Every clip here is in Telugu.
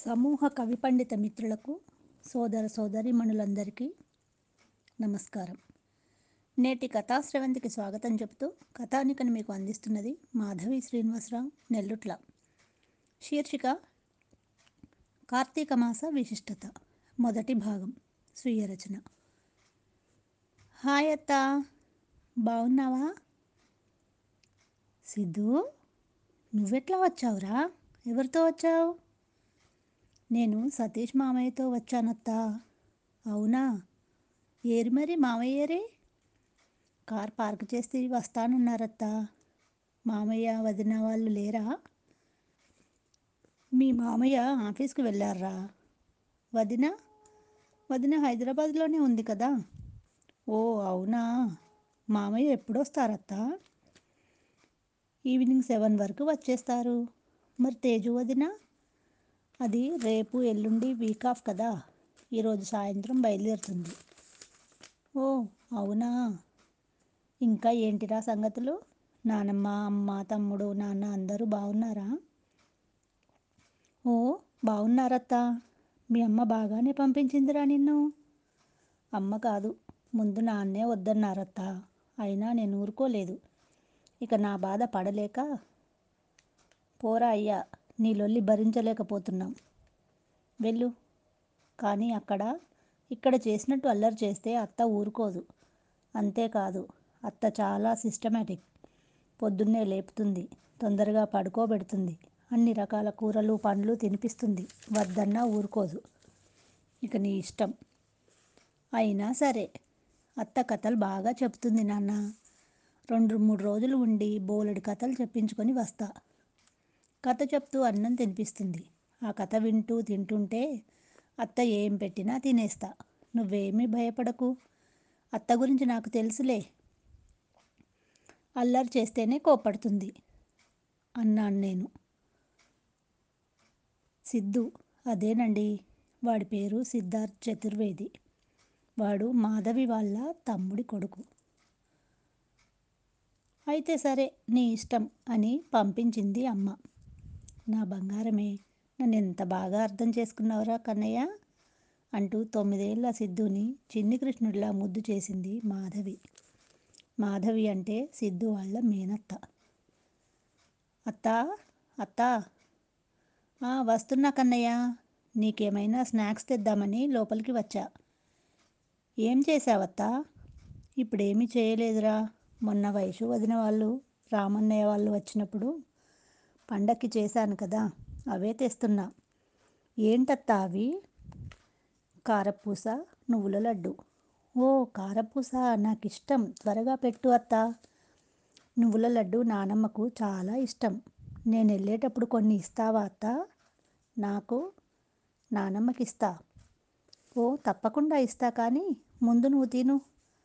సమూహ కవి పండిత మిత్రులకు సోదర సోదరీమణులందరికీ నమస్కారం నేటి కథా స్రవంతికి స్వాగతం చెబుతూ కథానికను మీకు అందిస్తున్నది మాధవి శ్రీనివాసరావు నెల్లుట్ల శీర్షిక కార్తీక మాస విశిష్టత మొదటి భాగం స్వీయ రచన హాయ్ అత్త బాగున్నావా సిద్ధు నువ్వెట్లా వచ్చావురా ఎవరితో వచ్చావు నేను సతీష్ మామయ్యతో వచ్చానత్తా అవునా ఏరి మరి మామయ్యరే కార్ పార్క్ చేసి వస్తానన్నారత్తా మామయ్య వదిన వాళ్ళు లేరా మీ మామయ్య ఆఫీస్కి వెళ్ళారా వదిన వదిన హైదరాబాద్లోనే ఉంది కదా ఓ అవునా మామయ్య ఎప్పుడు వస్తారత్తా ఈవినింగ్ సెవెన్ వరకు వచ్చేస్తారు మరి తేజు వదిన అది రేపు ఎల్లుండి వీక్ ఆఫ్ కదా ఈరోజు సాయంత్రం బయలుదేరుతుంది ఓ అవునా ఇంకా ఏంటిరా సంగతులు నానమ్మ అమ్మ తమ్ముడు నాన్న అందరూ బాగున్నారా ఓ బాగున్నారత్తా మీ అమ్మ బాగానే పంపించిందిరా నిన్ను అమ్మ కాదు ముందు నాన్నే వద్దన్నారత్తా అయినా నేను ఊరుకోలేదు ఇక నా బాధ పడలేక పోరా అయ్యా నీ లొల్లి భరించలేకపోతున్నాం వెళ్ళు కానీ అక్కడ ఇక్కడ చేసినట్టు అల్లరి చేస్తే అత్త ఊరుకోదు అంతేకాదు అత్త చాలా సిస్టమేటిక్ పొద్దున్నే లేపుతుంది తొందరగా పడుకోబెడుతుంది అన్ని రకాల కూరలు పండ్లు తినిపిస్తుంది వద్దన్నా ఊరుకోదు ఇక నీ ఇష్టం అయినా సరే అత్త కథలు బాగా చెప్తుంది నాన్న రెండు మూడు రోజులు ఉండి బోలెడు కథలు చెప్పించుకొని వస్తా కథ చెప్తూ అన్నం తినిపిస్తుంది ఆ కథ వింటూ తింటుంటే అత్త ఏం పెట్టినా తినేస్తా నువ్వేమీ భయపడకు అత్త గురించి నాకు తెలుసులే అల్లరి చేస్తేనే కోప్పడుతుంది అన్నాను నేను సిద్ధు అదేనండి వాడి పేరు సిద్ధార్థ్ చతుర్వేది వాడు మాధవి వాళ్ళ తమ్ముడి కొడుకు అయితే సరే నీ ఇష్టం అని పంపించింది అమ్మ నా బంగారమే నన్ను ఎంత బాగా అర్థం చేసుకున్నావురా కన్నయ్య అంటూ తొమ్మిదేళ్ల సిద్ధుని చిన్ని కృష్ణుడిలా ముద్దు చేసింది మాధవి మాధవి అంటే సిద్ధు వాళ్ళ మేనత్త అత్తా అత్తా వస్తున్నా కన్నయ్య నీకేమైనా స్నాక్స్ తెద్దామని లోపలికి వచ్చా ఏం చేసావత్తా ఇప్పుడేమీ చేయలేదురా మొన్న వయసు వదిన వాళ్ళు రామన్నయ్య వాళ్ళు వచ్చినప్పుడు పండక్కి చేశాను కదా అవే తెస్తున్నా ఏంటత్తా అవి కారపూస నువ్వుల లడ్డు ఓ కారపూస నాకు ఇష్టం త్వరగా పెట్టు అత్తా నువ్వుల లడ్డు నానమ్మకు చాలా ఇష్టం నేను వెళ్ళేటప్పుడు కొన్ని ఇస్తావా అత్తా నాకు నానమ్మకి ఇస్తా ఓ తప్పకుండా ఇస్తా కానీ ముందు నువ్వు తిను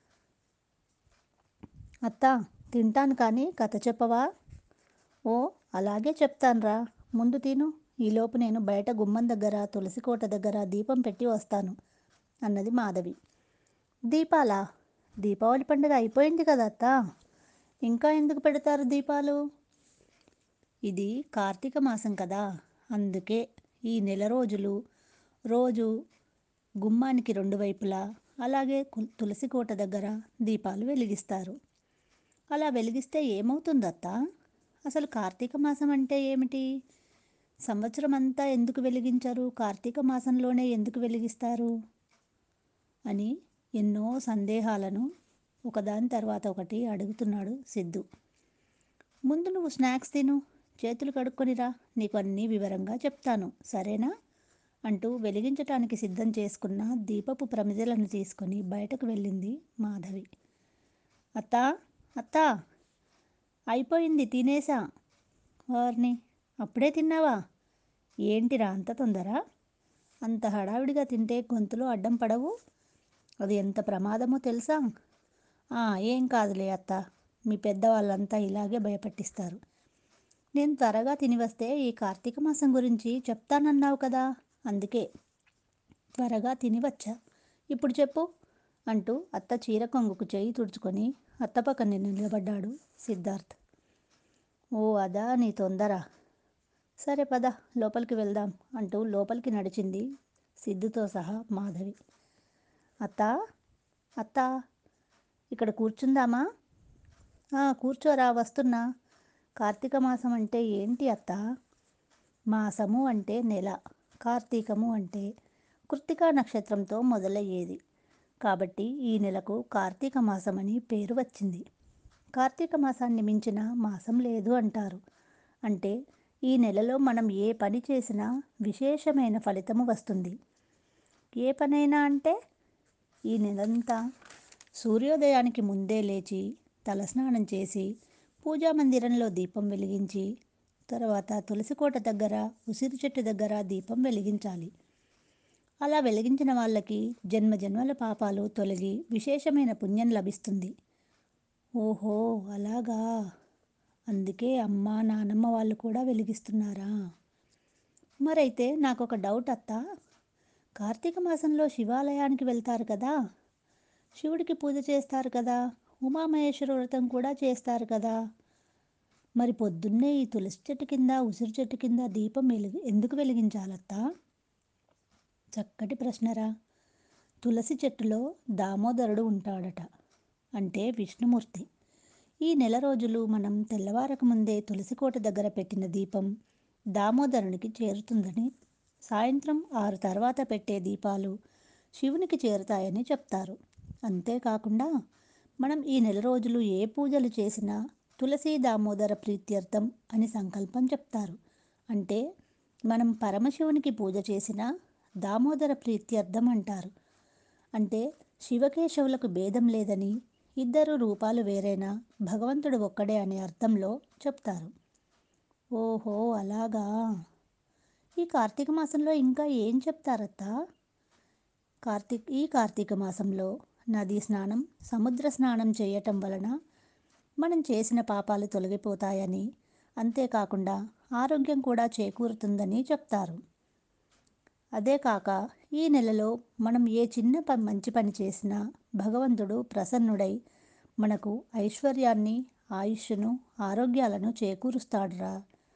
అత్తా తింటాను కానీ కథ చెప్పవా ఓ అలాగే చెప్తానురా ముందు తిను ఈలోపు నేను బయట గుమ్మం దగ్గర తులసి కోట దగ్గర దీపం పెట్టి వస్తాను అన్నది మాధవి దీపాలా దీపావళి పండుగ అయిపోయింది కదా అత్తా ఇంకా ఎందుకు పెడతారు దీపాలు ఇది కార్తీక మాసం కదా అందుకే ఈ నెల రోజులు రోజు గుమ్మానికి రెండు వైపులా అలాగే తులసి కోట దగ్గర దీపాలు వెలిగిస్తారు అలా వెలిగిస్తే ఏమవుతుందత్తా అసలు కార్తీక మాసం అంటే ఏమిటి సంవత్సరం అంతా ఎందుకు వెలిగించరు కార్తీక మాసంలోనే ఎందుకు వెలిగిస్తారు అని ఎన్నో సందేహాలను ఒకదాని తర్వాత ఒకటి అడుగుతున్నాడు సిద్ధు ముందు నువ్వు స్నాక్స్ తిను చేతులు కడుక్కొనిరా నీకు అన్నీ వివరంగా చెప్తాను సరేనా అంటూ వెలిగించటానికి సిద్ధం చేసుకున్న దీపపు ప్రమిదలను తీసుకొని బయటకు వెళ్ళింది మాధవి అత్తా అత్తా అయిపోయింది తినేసా వారిని అప్పుడే తిన్నావా ఏంటిరా అంత తొందర అంత హడావిడిగా తింటే గొంతులో అడ్డం పడవు అది ఎంత ప్రమాదమో తెలుసా ఏం కాదులే అత్త మీ పెద్దవాళ్ళంతా ఇలాగే భయపెట్టిస్తారు నేను త్వరగా తిని వస్తే ఈ కార్తీక మాసం గురించి చెప్తానన్నావు కదా అందుకే త్వరగా తిని వచ్చా ఇప్పుడు చెప్పు అంటూ అత్త చీర కొంగుకు చేయి తుడుచుకొని అత్త పక్కనే నిలబడ్డాడు సిద్ధార్థ్ ఓ అదా నీ తొందర సరే పద లోపలికి వెళ్దాం అంటూ లోపలికి నడిచింది సిద్ధుతో సహా మాధవి అత్తా అత్తా ఇక్కడ కూర్చుందామా "ఆ, కూర్చోరా వస్తున్నా కార్తీక మాసం అంటే ఏంటి అత్తా మాసము అంటే నెల కార్తీకము అంటే కృత్తికా నక్షత్రంతో మొదలయ్యేది కాబట్టి ఈ నెలకు కార్తీక మాసం అని పేరు వచ్చింది కార్తీక మాసాన్ని మించిన మాసం లేదు అంటారు అంటే ఈ నెలలో మనం ఏ పని చేసినా విశేషమైన ఫలితము వస్తుంది ఏ పనైనా అంటే ఈ నెలంతా సూర్యోదయానికి ముందే లేచి తలస్నానం చేసి పూజా మందిరంలో దీపం వెలిగించి తర్వాత తులసికోట దగ్గర ఉసిరి చెట్టు దగ్గర దీపం వెలిగించాలి అలా వెలిగించిన వాళ్ళకి జన్మ జన్మల పాపాలు తొలగి విశేషమైన పుణ్యం లభిస్తుంది ఓహో అలాగా అందుకే అమ్మ నానమ్మ వాళ్ళు కూడా వెలిగిస్తున్నారా మరైతే నాకు ఒక డౌట్ అత్తా కార్తీక మాసంలో శివాలయానికి వెళ్తారు కదా శివుడికి పూజ చేస్తారు కదా ఉమామహేశ్వర వ్రతం కూడా చేస్తారు కదా మరి పొద్దున్నే ఈ తులసి చెట్టు కింద ఉసిరి చెట్టు కింద దీపం వెలిగి ఎందుకు వెలిగించాలత్తా చక్కటి ప్రశ్నరా తులసి చెట్టులో దామోదరుడు ఉంటాడట అంటే విష్ణుమూర్తి ఈ నెల రోజులు మనం తెల్లవారక ముందే తులసికోట దగ్గర పెట్టిన దీపం దామోదరునికి చేరుతుందని సాయంత్రం ఆరు తర్వాత పెట్టే దీపాలు శివునికి చేరుతాయని చెప్తారు అంతేకాకుండా మనం ఈ నెల రోజులు ఏ పూజలు చేసినా తులసి దామోదర ప్రీత్యర్థం అని సంకల్పం చెప్తారు అంటే మనం పరమశివునికి పూజ చేసినా దామోదర ప్రీత్యర్థం అంటారు అంటే శివకేశవులకు భేదం లేదని ఇద్దరు రూపాలు వేరైనా భగవంతుడు ఒక్కడే అనే అర్థంలో చెప్తారు ఓహో అలాగా ఈ కార్తీక మాసంలో ఇంకా ఏం చెప్తారత్తా కార్తీక్ ఈ కార్తీక మాసంలో నదీ స్నానం సముద్ర స్నానం చేయటం వలన మనం చేసిన పాపాలు తొలగిపోతాయని అంతేకాకుండా ఆరోగ్యం కూడా చేకూరుతుందని చెప్తారు అదే కాక ఈ నెలలో మనం ఏ చిన్న ప మంచి పని చేసినా భగవంతుడు ప్రసన్నుడై మనకు ఐశ్వర్యాన్ని ఆయుష్ను ఆరోగ్యాలను చేకూరుస్తాడురా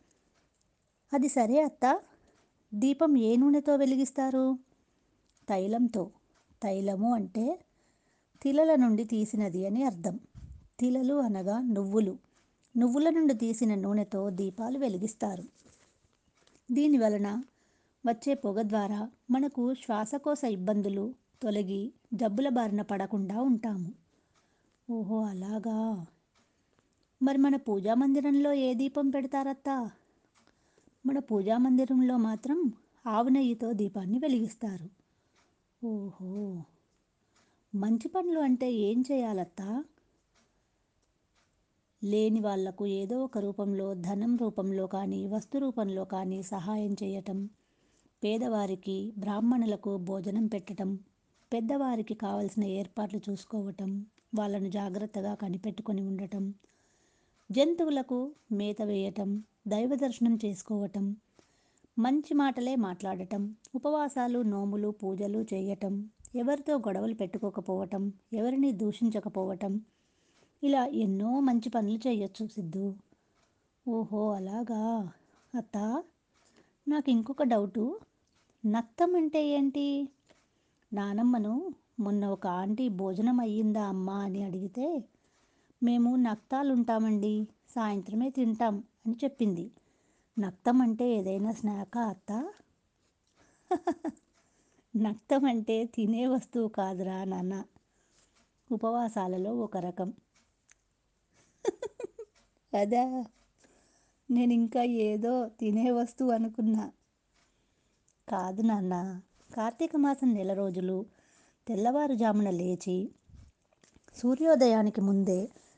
అది సరే అత్త దీపం ఏ నూనెతో వెలిగిస్తారు తైలంతో తైలము అంటే తిలల నుండి తీసినది అని అర్థం తిలలు అనగా నువ్వులు నువ్వుల నుండి తీసిన నూనెతో దీపాలు వెలిగిస్తారు దీని వలన వచ్చే పొగ ద్వారా మనకు శ్వాసకోశ ఇబ్బందులు తొలగి జబ్బుల బారిన పడకుండా ఉంటాము ఓహో అలాగా మరి మన పూజా మందిరంలో ఏ దీపం పెడతారత్తా మన పూజా మందిరంలో మాత్రం ఆవు నెయ్యితో దీపాన్ని వెలిగిస్తారు ఓహో మంచి పనులు అంటే ఏం చేయాలత్తా లేని వాళ్లకు ఏదో ఒక రూపంలో ధనం రూపంలో కానీ వస్తు రూపంలో కానీ సహాయం చేయటం పేదవారికి బ్రాహ్మణులకు భోజనం పెట్టటం పెద్దవారికి కావలసిన ఏర్పాట్లు చూసుకోవటం వాళ్ళను జాగ్రత్తగా కనిపెట్టుకొని ఉండటం జంతువులకు మేత వేయటం దైవ దర్శనం చేసుకోవటం మంచి మాటలే మాట్లాడటం ఉపవాసాలు నోములు పూజలు చేయటం ఎవరితో గొడవలు పెట్టుకోకపోవటం ఎవరిని దూషించకపోవటం ఇలా ఎన్నో మంచి పనులు చేయొచ్చు సిద్ధు ఓహో అలాగా అత్త నాకు ఇంకొక డౌటు నక్తం అంటే ఏంటి నానమ్మను మొన్న ఒక ఆంటీ భోజనం అయ్యిందా అమ్మా అని అడిగితే మేము నక్తాలు ఉంటామండి సాయంత్రమే తింటాం అని చెప్పింది నక్తం అంటే ఏదైనా స్నాకా అత్త నక్తం అంటే తినే వస్తువు కాదురా నాన్న ఉపవాసాలలో ఒక రకం అదా నేను ఇంకా ఏదో తినే వస్తువు అనుకున్నా కాదు నాన్న కార్తీక మాసం నెల రోజులు తెల్లవారుజామున లేచి సూర్యోదయానికి ముందే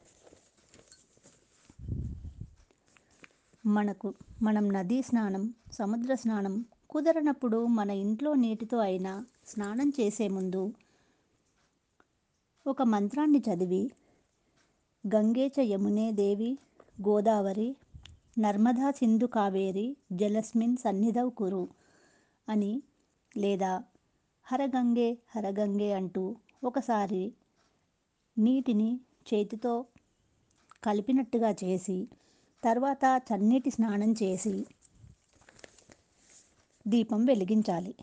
మనకు మనం నదీ స్నానం సముద్ర స్నానం కుదరనప్పుడు మన ఇంట్లో నీటితో అయినా స్నానం చేసే ముందు ఒక మంత్రాన్ని చదివి గంగే చ యమునే దేవి గోదావరి నర్మదా సింధు కావేరి జలస్మిన్ సన్నిధౌ కురు అని లేదా హరగంగే హరగంగే అంటూ ఒకసారి నీటిని చేతితో కలిపినట్టుగా చేసి తర్వాత చన్నీటి స్నానం చేసి దీపం వెలిగించాలి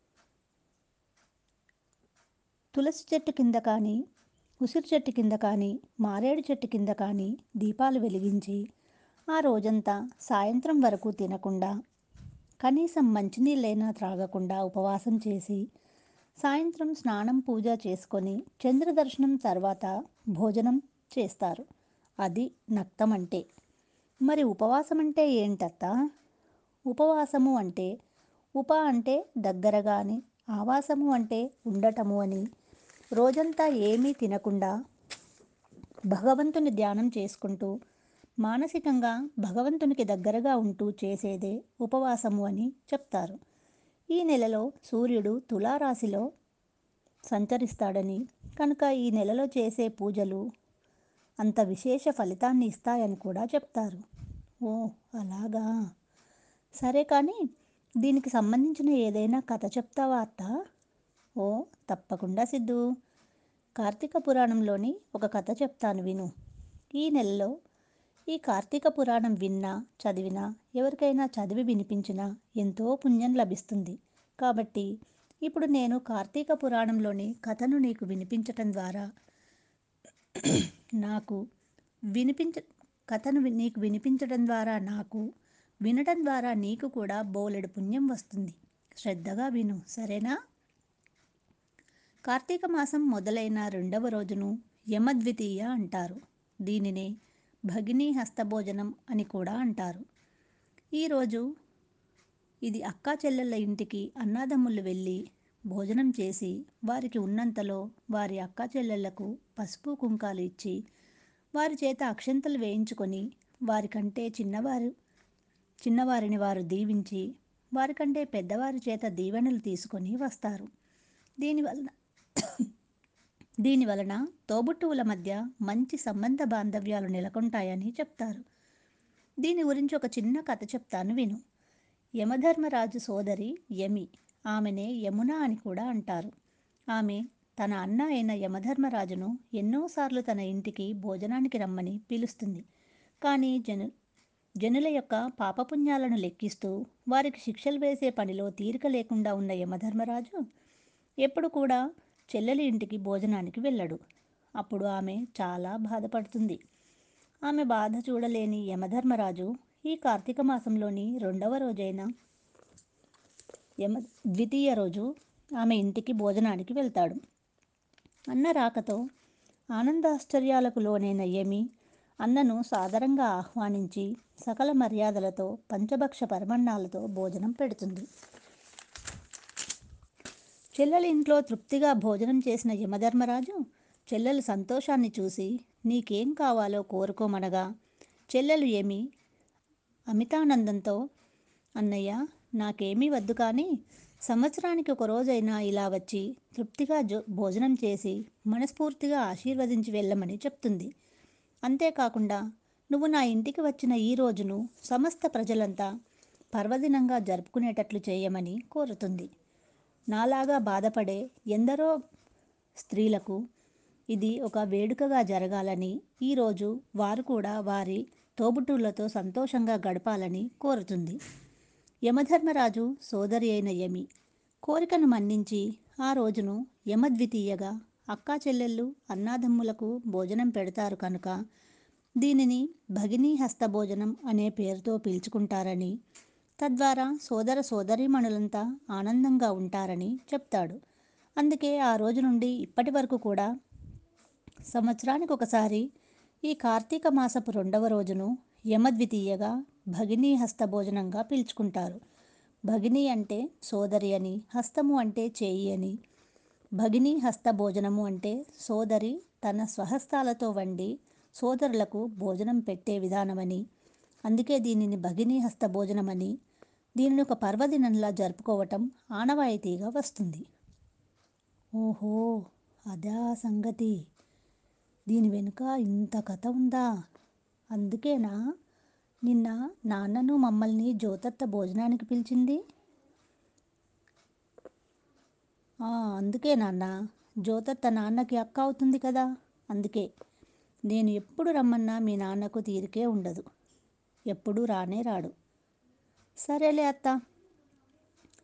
తులసి చెట్టు కింద కానీ ఉసిరి చెట్టు కింద కానీ మారేడు చెట్టు కింద కానీ దీపాలు వెలిగించి ఆ రోజంతా సాయంత్రం వరకు తినకుండా కనీసం మంచినీళ్ళైనా త్రాగకుండా ఉపవాసం చేసి సాయంత్రం స్నానం పూజ చేసుకొని చంద్ర దర్శనం తర్వాత భోజనం చేస్తారు అది నక్తం అంటే మరి ఉపవాసం అంటే ఏంటత్త ఉపవాసము అంటే ఉప అంటే దగ్గరగా అని ఆవాసము అంటే ఉండటము అని రోజంతా ఏమీ తినకుండా భగవంతుని ధ్యానం చేసుకుంటూ మానసికంగా భగవంతునికి దగ్గరగా ఉంటూ చేసేదే ఉపవాసము అని చెప్తారు ఈ నెలలో సూర్యుడు తులారాశిలో సంచరిస్తాడని కనుక ఈ నెలలో చేసే పూజలు అంత విశేష ఫలితాన్ని ఇస్తాయని కూడా చెప్తారు ఓ అలాగా సరే కానీ దీనికి సంబంధించిన ఏదైనా కథ చెప్తావా అత్త ఓ తప్పకుండా సిద్ధు కార్తీక పురాణంలోని ఒక కథ చెప్తాను విను ఈ నెలలో ఈ కార్తీక పురాణం విన్నా చదివినా ఎవరికైనా చదివి వినిపించినా ఎంతో పుణ్యం లభిస్తుంది కాబట్టి ఇప్పుడు నేను కార్తీక పురాణంలోని కథను నీకు వినిపించటం ద్వారా నాకు వినిపించ కథను వి- నీకు వినిపించడం ద్వారా నాకు వినటం ద్వారా నీకు కూడా బోలెడు పుణ్యం వస్తుంది శ్రద్ధగా విను సరేనా కార్తీక మాసం మొదలైన రెండవ రోజును యమద్వితీయ అంటారు దీనినే భగినీ హస్తభోజనం అని కూడా అంటారు ఈరోజు ఇది అక్కా చెల్లెళ్ళ ఇంటికి అన్నాదమ్ములు వెళ్ళి భోజనం చేసి వారికి ఉన్నంతలో వారి అక్కా చెల్లెళ్లకు పసుపు కుంకాలు ఇచ్చి వారి చేత అక్షంతలు వేయించుకొని వారికంటే చిన్నవారు చిన్నవారిని వారు దీవించి వారికంటే పెద్దవారి చేత దీవెనలు తీసుకొని వస్తారు దీనివలన దీనివలన తోబుట్టువుల మధ్య మంచి సంబంధ బాంధవ్యాలు నెలకొంటాయని చెప్తారు దీని గురించి ఒక చిన్న కథ చెప్తాను విను యమధర్మరాజు సోదరి యమి ఆమెనే యమున అని కూడా అంటారు ఆమె తన అన్న అయిన యమధర్మరాజును ఎన్నోసార్లు తన ఇంటికి భోజనానికి రమ్మని పిలుస్తుంది కానీ జను జనుల యొక్క పాపపుణ్యాలను లెక్కిస్తూ వారికి శిక్షలు వేసే పనిలో తీరిక లేకుండా ఉన్న యమధర్మరాజు ఎప్పుడు కూడా చెల్లెలి ఇంటికి భోజనానికి వెళ్ళడు అప్పుడు ఆమె చాలా బాధపడుతుంది ఆమె బాధ చూడలేని యమధర్మరాజు ఈ కార్తీక మాసంలోని రెండవ రోజైన యమ ద్వితీయ రోజు ఆమె ఇంటికి భోజనానికి వెళ్తాడు అన్న రాకతో ఆనందాశ్చర్యాలకు లోనైన యమి అన్నను సాదరంగా ఆహ్వానించి సకల మర్యాదలతో పంచభక్ష పరమన్నాలతో భోజనం పెడుతుంది చెల్లెలి ఇంట్లో తృప్తిగా భోజనం చేసిన యమధర్మరాజు చెల్లెలు సంతోషాన్ని చూసి నీకేం కావాలో కోరుకోమనగా చెల్లెలు ఏమి అమితానందంతో అన్నయ్య నాకేమీ వద్దు కానీ సంవత్సరానికి ఒక రోజైనా ఇలా వచ్చి తృప్తిగా జో భోజనం చేసి మనస్ఫూర్తిగా ఆశీర్వదించి వెళ్ళమని చెప్తుంది అంతేకాకుండా నువ్వు నా ఇంటికి వచ్చిన ఈ రోజును సమస్త ప్రజలంతా పర్వదినంగా జరుపుకునేటట్లు చేయమని కోరుతుంది నాలాగా బాధపడే ఎందరో స్త్రీలకు ఇది ఒక వేడుకగా జరగాలని ఈరోజు వారు కూడా వారి తోబుట్టువులతో సంతోషంగా గడపాలని కోరుతుంది యమధర్మరాజు సోదరి అయిన యమి కోరికను మన్నించి ఆ రోజును యమద్వితీయగా అక్కా చెల్లెళ్ళు అన్నాదమ్ములకు భోజనం పెడతారు కనుక దీనిని భగినీ హస్తభోజనం అనే పేరుతో పిలుచుకుంటారని తద్వారా సోదర సోదరీమణులంతా ఆనందంగా ఉంటారని చెప్తాడు అందుకే ఆ రోజు నుండి ఇప్పటి వరకు కూడా సంవత్సరానికి ఒకసారి ఈ కార్తీక మాసపు రెండవ రోజును యమద్వితీయగా భగినీ హస్తభోజనంగా పిలుచుకుంటారు భగిని అంటే సోదరి అని హస్తము అంటే చేయి అని భగినీ హస్తభోజనము అంటే సోదరి తన స్వహస్తాలతో వండి సోదరులకు భోజనం పెట్టే విధానమని అందుకే దీనిని భగినీ హస్తభోజనమని దీనిని ఒక పర్వదినంలా జరుపుకోవటం ఆనవాయితీగా వస్తుంది ఓహో అదా సంగతి దీని వెనుక ఇంత కథ ఉందా అందుకేనా నిన్న నాన్నను మమ్మల్ని జ్యోతత్త భోజనానికి పిలిచింది "ఆ, అందుకే నాన్న జ్యోతత్త నాన్నకి అక్క అవుతుంది కదా అందుకే నేను ఎప్పుడు రమ్మన్నా మీ నాన్నకు తీరికే ఉండదు ఎప్పుడూ రానే రాడు సరేలే అత్త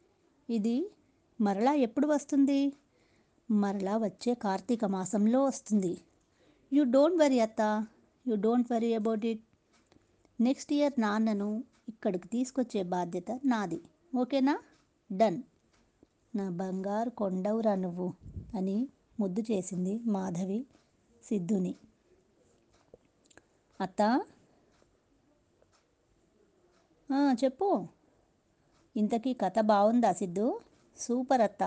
ఇది మరలా ఎప్పుడు వస్తుంది మరలా వచ్చే కార్తీక మాసంలో వస్తుంది యూ డోంట్ వరీ అత్త you don't worry about it next year నాన్నను ఇక్కడికి తీసుకొచ్చే బాధ్యత నాది ఓకేనా డన్ నా బంగారు కొండవురా నువ్వు అని ముద్దు చేసింది మాధవి సిద్ధుని అత్త "ఆ, చెప్పు ఇంతకీ కథ బాగుందా సిద్ధు సూపర్ అత్త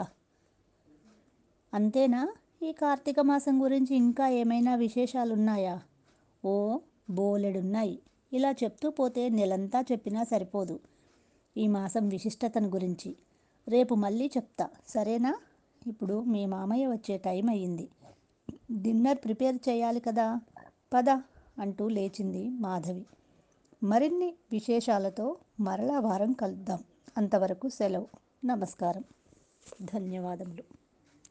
అంతేనా ఈ కార్తీక మాసం గురించి ఇంకా ఏమైనా విశేషాలు ఉన్నాయా ఓ బోలెడున్నాయి ఇలా చెప్తూ పోతే నెలంతా చెప్పినా సరిపోదు ఈ మాసం విశిష్టతను గురించి రేపు మళ్ళీ చెప్తా సరేనా ఇప్పుడు మీ మామయ్య వచ్చే టైం అయ్యింది డిన్నర్ ప్రిపేర్ చేయాలి కదా పద అంటూ లేచింది మాధవి మరిన్ని విశేషాలతో మరలా వారం కలుద్దాం అంతవరకు సెలవు నమస్కారం ధన్యవాదములు